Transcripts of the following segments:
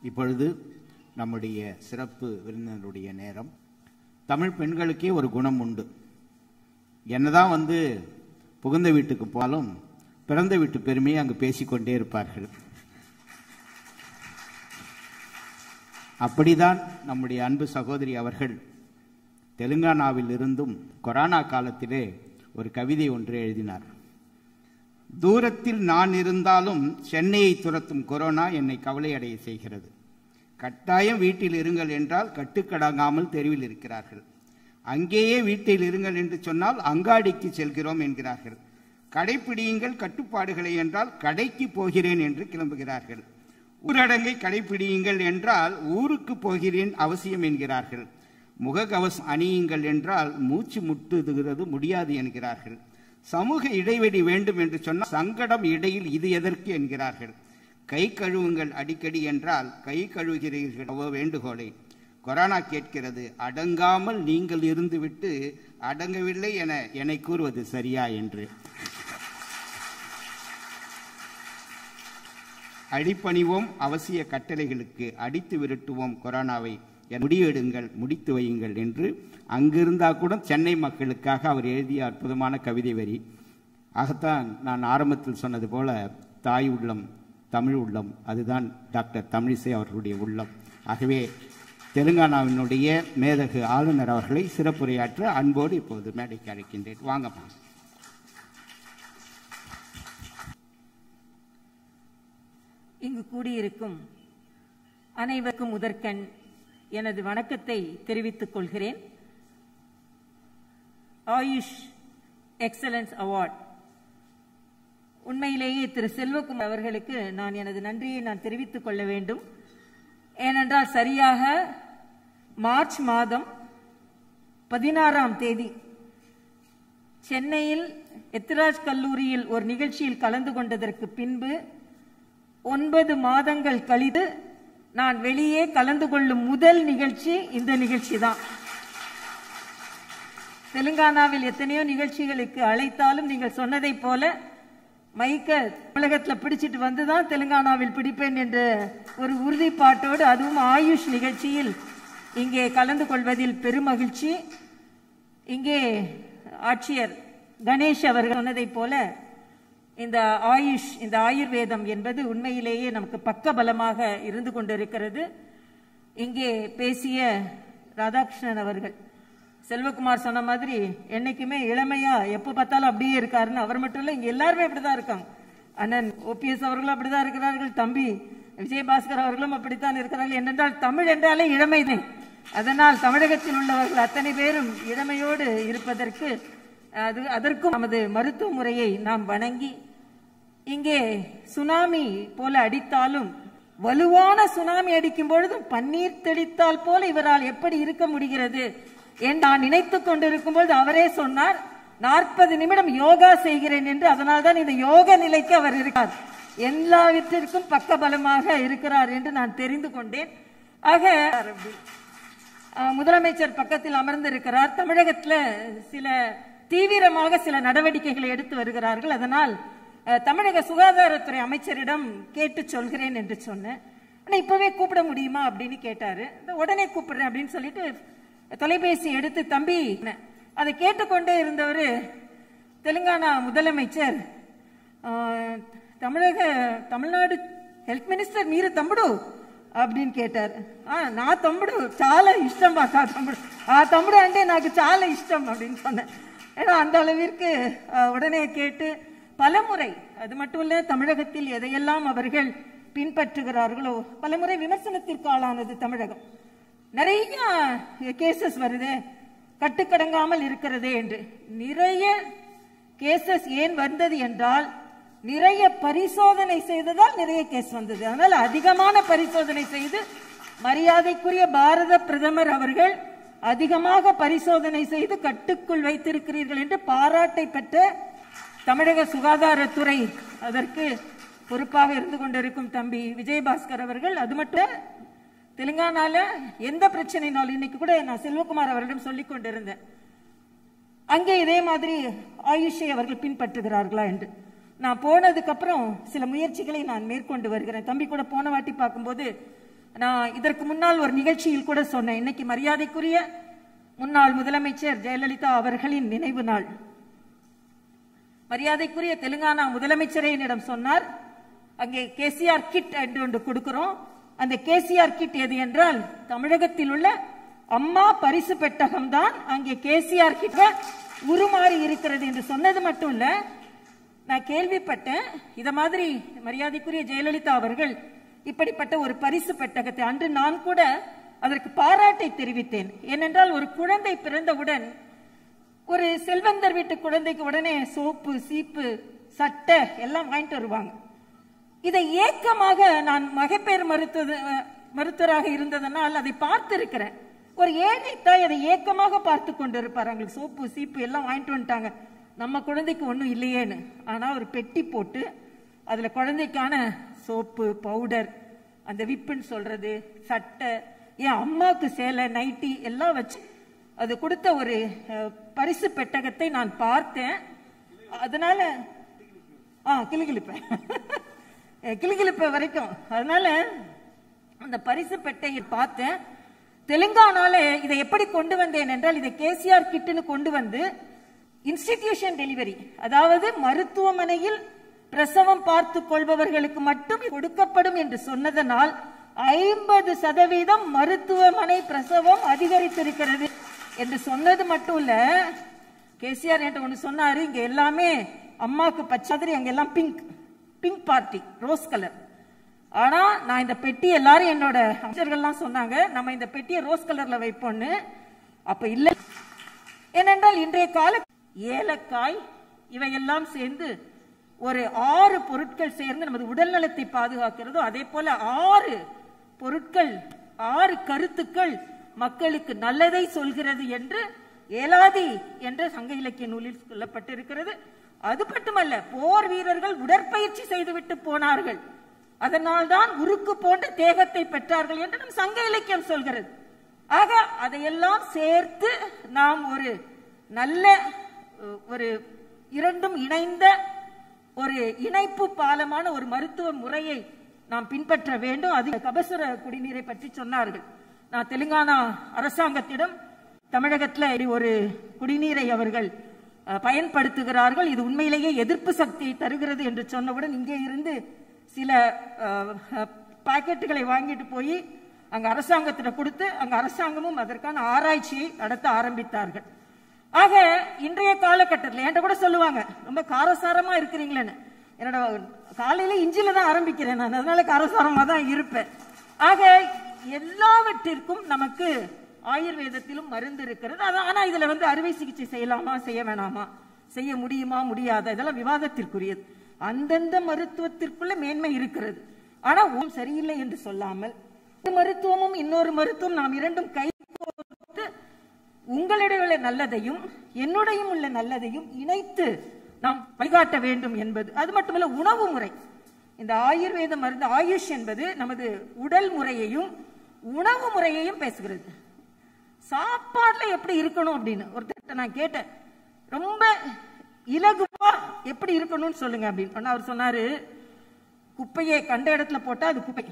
இப்பொழுது நம்முடைய சிறப்பு விருந்தினருடைய நேரம் தமிழ் பெண்களுக்கே ஒரு குணம் உண்டு என்னதான் வந்து புகுந்த வீட்டுக்கு போனாலும் பிறந்த வீட்டு பெருமையை அங்கு பேசிக்கொண்டே இருப்பார்கள் அப்படிதான் நம்முடைய அன்பு சகோதரி அவர்கள் தெலுங்கானாவில் இருந்தும் கொரோனா காலத்திலே ஒரு கவிதை ஒன்று எழுதினார் தூரத்தில் நான் இருந்தாலும் சென்னையை துரத்தும் கொரோனா என்னை கவலையடைய செய்கிறது கட்டாயம் வீட்டில் இருங்கள் என்றால் கட்டுக்கடங்காமல் தெருவில் இருக்கிறார்கள் அங்கேயே வீட்டில் இருங்கள் என்று சொன்னால் அங்காடிக்கு செல்கிறோம் என்கிறார்கள் கடைப்பிடியுங்கள் கட்டுப்பாடுகளை என்றால் கடைக்கு போகிறேன் என்று கிளம்புகிறார்கள் ஊரடங்கை கடைப்பிடியுங்கள் என்றால் ஊருக்கு போகிறேன் அவசியம் என்கிறார்கள் முகக்கவசம் அணியுங்கள் என்றால் மூச்சு முட்டுகிறது முடியாது என்கிறார்கள் சமூக இடைவெளி வேண்டும் என்று சொன்னால் சங்கடம் இடையில் இது எதற்கு என்கிறார்கள் கை கழுவுங்கள் அடிக்கடி என்றால் கை கழுவுகிறீர்கள் அவ்வளோ வேண்டுகோளை கொரோனா கேட்கிறது அடங்காமல் நீங்கள் இருந்துவிட்டு அடங்கவில்லை என என்னை கூறுவது சரியா என்று அடிப்பணிவோம் அவசிய கட்டளைகளுக்கு அடித்து விரட்டுவோம் கொரோனாவை முடிவெடுங்கள் முடித்து வையுங்கள் என்று அங்கிருந்தா கூட சென்னை மக்களுக்காக அவர் எழுதிய அற்புதமான கவிதை வரி ஆகத்தான் நான் ஆரம்பத்தில் சொன்னது போல தாய் உள்ளம் தமிழ் உள்ளம் அதுதான் டாக்டர் தமிழிசை அவர்களுடைய உள்ளம் ஆகவே தெலுங்கானாவினுடைய மேதகு ஆளுநர் அவர்களை சிறப்புரையாற்ற அன்போடு இப்போது மேடைக்கு அழைக்கின்றேன் வாங்கம்மா இங்கு கூடியிருக்கும் அனைவருக்கும் முதற்கண் எனது வணக்கத்தை தெரிவித்துக் கொள்கிறேன் ஆயுஷ் எக்ஸலன்ஸ் அவார்ட் உண்மையிலேயே திரு செல்வகுமார் அவர்களுக்கு நான் எனது நன்றியை நான் தெரிவித்துக் கொள்ள வேண்டும் ஏனென்றால் சரியாக மார்ச் மாதம் பதினாறாம் தேதி சென்னையில் எத்திராஜ் கல்லூரியில் ஒரு நிகழ்ச்சியில் கலந்து கொண்டதற்கு பின்பு ஒன்பது மாதங்கள் கழித்து நான் வெளியே கலந்து கொள்ளும் முதல் நிகழ்ச்சி இந்த நிகழ்ச்சி தான் தெலுங்கானாவில் எத்தனையோ நிகழ்ச்சிகளுக்கு அழைத்தாலும் நீங்கள் சொன்னதை போல மைக்க தமிழகத்தில் பிடிச்சிட்டு வந்துதான் தெலுங்கானாவில் பிடிப்பேன் என்ற ஒரு உறுதிப்பாட்டோடு அதுவும் ஆயுஷ் நிகழ்ச்சியில் இங்கே கலந்து கொள்வதில் பெருமகிழ்ச்சி இங்கே ஆட்சியர் கணேஷ் அவர்கள் சொன்னதைப் போல இந்த ஆயுஷ் இந்த ஆயுர்வேதம் என்பது உண்மையிலேயே நமக்கு பக்கபலமாக இருந்து கொண்டிருக்கிறது இங்கே பேசிய ராதாகிருஷ்ணன் அவர்கள் செல்வகுமார் சொன்ன மாதிரி என்னைக்குமே இளமையா எப்ப பார்த்தாலும் அப்படியே இருக்காருன்னு அவர் மட்டும் இல்ல இங்க எல்லாருமே அப்படிதான் இருக்காங்க அண்ணன் ஓபிஎஸ் அவர்களும் அப்படிதான் இருக்கிறார்கள் தம்பி விஜயபாஸ்கர் அவர்களும் அப்படித்தான் இருக்கிறார்கள் என்னென்றால் தமிழ் என்றாலே இளமைதான் அதனால் தமிழகத்தில் உள்ளவர்கள் அத்தனை பேரும் இளமையோடு இருப்பதற்கு அது அதற்கும் நமது மருத்துவ முறையை நாம் வணங்கி இங்கே சுனாமி போல அடித்தாலும் வலுவான சுனாமி அடிக்கும் பொழுதும் பன்னீர் தெளித்தால் போல இவரால் எப்படி இருக்க முடிகிறது என்று நான் நினைத்துக் கொண்டிருக்கும் பொழுது அவரே சொன்னார் நாற்பது நிமிடம் யோகா செய்கிறேன் என்று அதனால் தான் இந்த யோக நிலைக்கு அவர் இருக்கார் எல்லாவற்றிற்கும் பக்கபலமாக இருக்கிறார் என்று நான் தெரிந்து கொண்டேன் ஆக முதலமைச்சர் பக்கத்தில் அமர்ந்திருக்கிறார் தமிழகத்துல சில தீவிரமாக சில நடவடிக்கைகளை எடுத்து வருகிறார்கள் அதனால் தமிழக சுகாதாரத்துறை அமைச்சரிடம் கேட்டு சொல்கிறேன் என்று சொன்னேன் ஆனா இப்பவே கூப்பிட முடியுமா அப்படின்னு கேட்டாரு உடனே கூப்பிடுறேன் அப்படின்னு சொல்லிட்டு தொலைபேசி எடுத்து தம்பி அதை கேட்டுக்கொண்டே இருந்தவர் தெலுங்கானா முதலமைச்சர் தமிழக தமிழ்நாடு హెల్త్ మినిస్టర్ మీరు తమ్ముడు அப்படின்னு కేటారు నా తమ్ముడు చాలా ఇష్టం మాకు ఆ తమ్ముడు ఆ తమ్ముడు అంటే నాకు చాలా ఇష్టం அப்படின்னு சொன்னேன் ஏன்னா அந்த அளவிற்கு உடனே கேட்டு பலமுறை அது மட்டும் இல்ல தமிழகத்தில் எதையெல்லாம் அவர்கள் பின்பற்றுகிறார்களோ பலமுறை விமர்சனத்திற்கு ஆளானது தமிழகம் நிறைய கேசஸ் வருது கட்டுக்கடங்காமல் இருக்கிறதே என்று நிறைய கேசஸ் ஏன் வந்தது என்றால் நிறைய பரிசோதனை செய்ததால் நிறைய கேஸ் வந்தது அதனால அதிகமான பரிசோதனை செய்து மரியாதைக்குரிய பாரத பிரதமர் அவர்கள் அதிகமாக பரிசோதனை செய்து கட்டுக்குள் வைத்திருக்கிறீர்கள் என்று பாராட்டை பெற்ற தமிழக சுகாதாரத்துறை அதற்கு பொறுப்பாக இருந்து கொண்டிருக்கும் தம்பி விஜயபாஸ்கர் அவர்கள் அது மட்டும் தெலுங்கானால எந்த பிரச்சனைனாலும் இன்னைக்கு கூட நான் செல்வகுமார் அவரிடம் சொல்லிக் கொண்டிருந்தேன் அங்கே இதே மாதிரி ஆயுஷை அவர்கள் பின்பற்றுகிறார்களா என்று நான் போனதுக்கு அப்புறம் சில முயற்சிகளை நான் மேற்கொண்டு வருகிறேன் தம்பி கூட போன வாட்டி பார்க்கும்போது நான் இதற்கு முன்னால் ஒரு நிகழ்ச்சியில் கூட சொன்னேன் இன்னைக்கு மரியாதைக்குரிய முன்னாள் முதலமைச்சர் ஜெயலலிதா அவர்களின் நினைவு நாள் மரியாதைக்குரிய தெலுங்கானா முதலமைச்சரே என்னிடம் சொன்னார் அங்கே கேசிஆர் கிட் என்று ஒன்று கொடுக்கிறோம் அந்த கேசிஆர் கிட் எது என்றால் தமிழகத்தில் உள்ள அம்மா பரிசு பெட்டகம் தான் அங்கே கேசிஆர் கிட்ட உருமாறி இருக்கிறது என்று சொன்னது மட்டும் இல்ல நான் கேள்விப்பட்டேன் இத மாதிரி மரியாதைக்குரிய ஜெயலலிதா அவர்கள் இப்படிப்பட்ட ஒரு பரிசு பெட்டகத்தை அன்று நான் கூட அதற்கு பாராட்டை தெரிவித்தேன் ஏனென்றால் ஒரு குழந்தை பிறந்தவுடன் ஒரு செல்வந்தர் வீட்டு குழந்தைக்கு உடனே சோப்பு சீப்பு சட்டை எல்லாம் வாங்கிட்டு வருவாங்க இதை ஏக்கமாக நான் மகப்பேறு மருத்துவ மருத்துவராக இருந்ததனால் அதை பார்த்திருக்கிறேன் ஒரு ஏழை தாய் அதை ஏக்கமாக பார்த்து கொண்டிருப்பார் அவங்களுக்கு சோப்பு சீப்பு எல்லாம் வாங்கிட்டு வந்துட்டாங்க நம்ம குழந்தைக்கு ஒன்றும் இல்லையேன்னு ஆனா ஒரு பெட்டி போட்டு அதுல குழந்தைக்கான சோப்பு பவுடர் அந்த விப்புன்னு சொல்றது சட்டை என் அம்மாவுக்கு சேலை நைட்டி எல்லாம் வச்சு அது கொடுத்த ஒரு அஹ், பரிசு பெட்டகத்தை நான் பார்த்தேன் அதனால ஆ கிளுகிழுப்பேன் கிளுகிழுப்ப வரைக்கும் அதனால அந்த பரிசு பெட்டையை பார்த்தேன் தெலுங்கானால இதை எப்படி கொண்டு வந்தேன் என்றால் இதை கேசிஆர் கிட்டுன்னு கொண்டு வந்து இன்ஸ்டிடியூஷன் டெலிவரி அதாவது மருத்துவமனையில் பிரசவம் பார்த்து கொள்பவர்களுக்கு மட்டும் கொடுக்கப்படும் என்று சொன்னதனால் ஐம்பது சதவீதம் மருத்துவமனை பிரசவம் அதிகரித்திருக்கிறது என்று சொன்னது மட்டும் இல்ல கேசிஆர் என்கிட்ட ஒன்று சொன்னாரு இங்க எல்லாமே அம்மாக்கு பச்சாதிரி அங்க எல்லாம் pink pink party rose colour ஆனா நான் இந்த பெட்டி எல்லாரும் என்னோட அமைச்சர்கள்லாம் சொன்னாங்க நம்ம இந்த பெட்டியை ரோஸ் கலர்ல வைப்போம்னு அப்ப இல்ல ஏனென்றால் இன்றைய கால ஏலக்காய் இவையெல்லாம் சேர்ந்து ஒரு ஆறு பொருட்கள் சேர்ந்து நமது உடல் நலத்தை பாதுகாக்கிறதோ அதே போல ஆறு பொருட்கள் ஆறு கருத்துக்கள் மக்களுக்கு நல்லதை சொல்கிறது என்று ஏலாதி என்ற சங்க இலக்கிய நூலில் சொல்லப்பட்டிருக்கிறது அது மட்டுமல்ல போர் வீரர்கள் உடற்பயிற்சி செய்துவிட்டு போனார்கள் அதனால்தான் உருக்கு போன்ற தேகத்தை பெற்றார்கள் என்று நம் சங்க இலக்கியம் சொல்கிறது ஆக அதையெல்லாம் சேர்த்து நாம் ஒரு நல்ல அஹ், ஒரு இரண்டும் இணைந்த ஒரு இணைப்பு பாலமான ஒரு மருத்துவ முறையை நாம் பின்பற்ற வேண்டும் அது கபசுர குடிநீரை பற்றி சொன்னார்கள் நான் தெலுங்கானா அரசாங்கத்திடம் தமிழகத்துல இப்படி ஒரு குடிநீரை அவர்கள் அஹ், பயன்படுத்துகிறார்கள் இது உண்மையிலேயே எதிர்ப்பு சக்தியை தருகிறது என்று சொன்னவுடன் இங்கே இருந்து சில அஹ், அஹ், பாக்கெட்டுகளை வாங்கிட்டு போய் அங்க அரசாங்கத்திட கொடுத்து அங்க அரசாங்கமும் அதற்கான ஆராய்ச்சியை நடத்த ஆரம்பித்தார்கள் ஆக இன்றைய காலகட்டத்தில் என்கிட்ட கூட சொல்லுவாங்க ரொம்ப காரசாரமா இருக்கிறீங்களேன்னு என்னோட காலையில இஞ்சில தான் ஆரம்பிக்கிறேன் நான் அதனால காரசாரமா தான் இருப்பேன் ஆக எல்லாவற்றிற்கும் நமக்கு ஆயுர்வேதத்திலும் மருந்து இருக்கிறது அது ஆனா இதுல வந்து அறுவை சிகிச்சை செய்யலாமா செய்ய வேணாமா செய்ய முடியுமா முடியாதா இதெல்லாம் விவாதத்திற்குரியது அந்தந்த மருத்துவத்திற்குள்ள மேன்மை இருக்கிறது ஆனா ஓம் சரியில்லை என்று சொல்லாமல் ஒரு மருத்துவமும் இன்னொரு மருத்துவம் நாம் இரண்டும் கை கோர்த்து உங்களிடம் உள்ள நல்லதையும் என்னுடையும் உள்ள நல்லதையும் இணைத்து நாம் வழிகாட்ட வேண்டும் என்பது அது மட்டுமல்ல உணவு முறை இந்த ஆயுர்வேத மருந்து ஆயுஷ் என்பது நமது உடல் முறையையும் உணவு முறையையும் பேசுகிறது சாப்பாடுல எப்படி இருக்கணும் அப்படின்னு ஒருத்தர் நான் கேட்டேன் ரொம்ப இலகுவா எப்படி இருக்கணும்னு சொல்லுங்க அப்படின்னு ஆனா அவர் சொன்னாரு குப்பையை கண்ட இடத்துல போட்டா அது குப்பை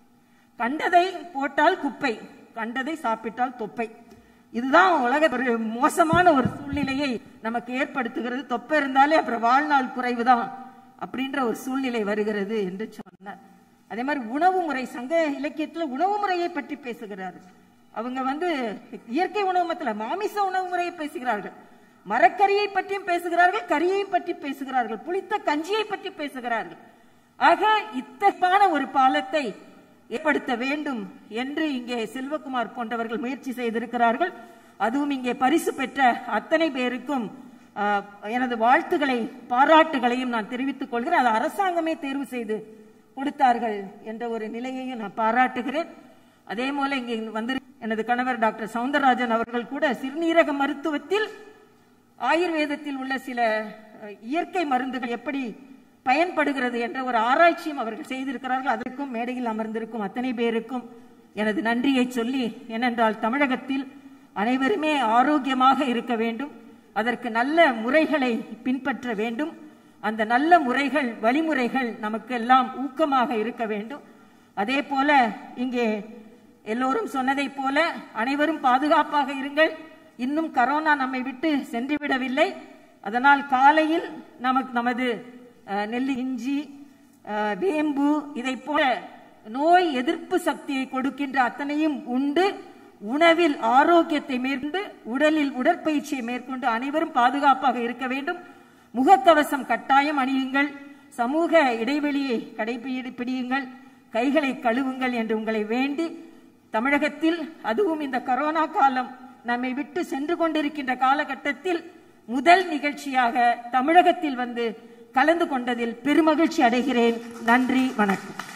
கண்டதை போட்டால் குப்பை கண்டதை சாப்பிட்டால் தொப்பை இதுதான் உலக ஒரு மோசமான ஒரு சூழ்நிலையை நமக்கு ஏற்படுத்துகிறது தொப்பை இருந்தாலே அப்புறம் வாழ்நாள் குறைவுதான் அப்படின்ற ஒரு சூழ்நிலை வருகிறது என்று சொன்னார் அதே மாதிரி உணவு முறை சங்க இலக்கியத்துல உணவு முறையை பற்றி பேசுகிறார் அவங்க வந்து இயற்கை உணவு மத்தில மாமிச உணவு முறையை பேசுகிறார்கள் மரக்கறியை பற்றியும் பேசுகிறார்கள் கறியை பற்றி பேசுகிறார்கள் புளித்த கஞ்சியை பற்றி பேசுகிறார்கள் ஆக இத்தகையான ஒரு பாலத்தை ஏற்படுத்த வேண்டும் என்று இங்கே செல்வகுமார் போன்றவர்கள் முயற்சி செய்திருக்கிறார்கள் அதுவும் இங்கே பரிசு பெற்ற அத்தனை பேருக்கும் ஆஹ், எனது வாழ்த்துக்களை பாராட்டுகளையும் நான் தெரிவித்துக் கொள்கிறேன் அது அரசாங்கமே தேர்வு செய்து கொடுத்தார்கள் என்ற ஒரு நிலையையும் நான் பாராட்டுகிறேன் அதே போல இங்கே வந்து எனது கணவர் டாக்டர் சவுந்தரராஜன் அவர்கள் கூட சிறுநீரக மருத்துவத்தில் ஆயுர்வேதத்தில் உள்ள சில அஹ், இயற்கை மருந்துகள் எப்படி பயன்படுகிறது என்ற ஒரு ஆராய்ச்சியும் அவர்கள் செய்திருக்கிறார்கள் அதற்கும் மேடையில் அமர்ந்திருக்கும் அத்தனை பேருக்கும் எனது நன்றியை சொல்லி ஏனென்றால் தமிழகத்தில் அனைவருமே ஆரோக்கியமாக இருக்க வேண்டும் அதற்கு நல்ல முறைகளை பின்பற்ற வேண்டும் அந்த நல்ல முறைகள் வழிமுறைகள் நமக்கு எல்லாம் ஊக்கமாக இருக்க வேண்டும் அதே போல இங்கே எல்லோரும் சொன்னதைப் போல அனைவரும் பாதுகாப்பாக இருங்கள் இன்னும் கரோனா நம்மை விட்டு சென்று விடவில்லை அதனால் காலையில் நமக்கு நமது அஹ், நெல்லி இஞ்சி அஹ், வேம்பு இதை போல நோய் எதிர்ப்பு சக்தியை கொடுக்கின்ற அத்தனையும் உண்டு உணவில் ஆரோக்கியத்தை மேற்கொண்டு உடலில் உடற்பயிற்சியை மேற்கொண்டு அனைவரும் பாதுகாப்பாக இருக்க வேண்டும் முகக்கவசம் கட்டாயம் அணியுங்கள் சமூக இடைவெளியை கடைபிடியுங்கள் கைகளை கழுவுங்கள் என்று உங்களை வேண்டி தமிழகத்தில் அதுவும் இந்த கரோனா காலம் நம்மை விட்டு சென்று கொண்டிருக்கின்ற காலகட்டத்தில் முதல் நிகழ்ச்சியாக தமிழகத்தில் வந்து கலந்து கொண்டதில் பெருமகிழ்ச்சி அடைகிறேன் நன்றி வணக்கம்